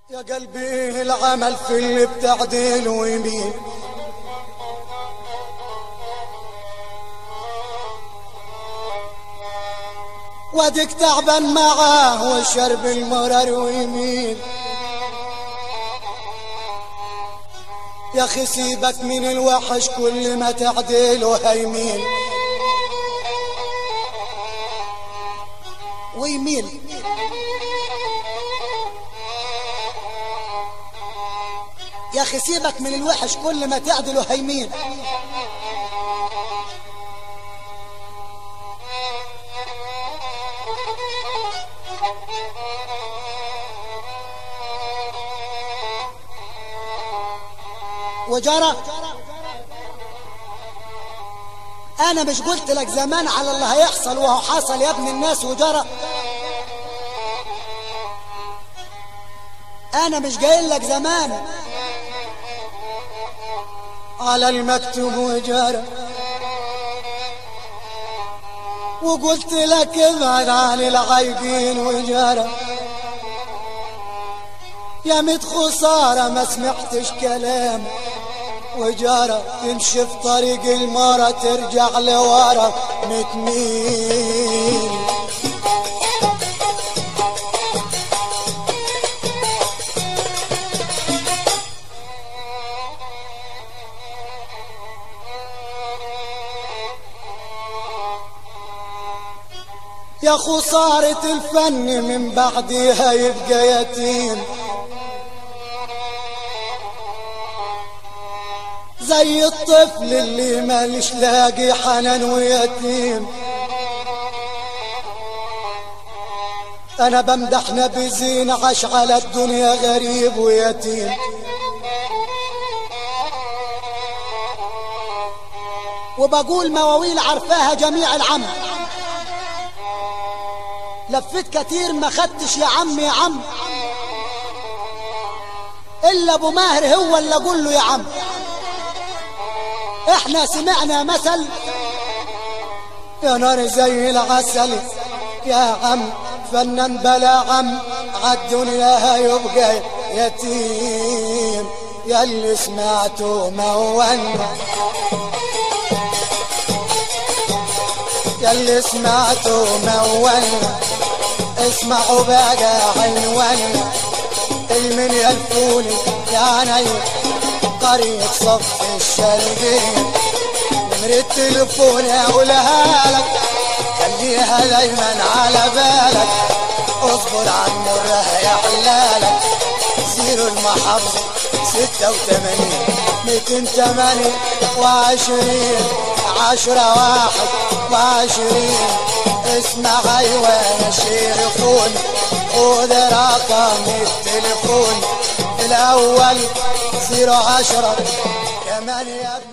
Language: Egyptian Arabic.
يا قلبي العمل في اللي بتعديل ويمين ودك تعبان معاه وشرب المرر ويمين يا اخي سيبك من الوحش كل ما تعديله هيمين ويمين يا اخي سيبك من الوحش كل ما تعدله هيمين وجرى انا مش قلت لك زمان على اللي هيحصل وهو حصل يا ابن الناس وجرى انا مش قايل لك زمان على المكتوب وجرى وقلت لك ابعد عن العايقين وجرى يا ميت خسارة ما سمعتش كلام وجارة تمشي في طريق المارة ترجع لورا متميل يا خسارة الفن من بعدها يبقى يتيم زي الطفل اللي مالش لاقي حنان ويتيم انا بمدح نبي زين عاش على الدنيا غريب ويتيم وبقول مواويل عرفاها جميع العم لفيت كتير ما خدتش يا عم يا عم الا ابو ماهر هو اللي اقول له يا عم احنا سمعنا مثل يا نار زي العسل يا عم فنان بلا عم عالدنيا هيبقى يتيم يا اللي سمعته مونا يا اللي سمعته مونا اسمعوا بقى عنوانا المن يلفوني يا عيني قرية صف الشرقية نمرة التليفون اقولها لك خليها دايما على بالك اصبر على المرة يا حلالك زيرو المحافظة ستة وثمانين ميتين تمانية وعشرين عشرة واحد وعشرين اسمع ايوه يا شيخون خذ رقم التليفون الاول زيرو عشرة كمان يا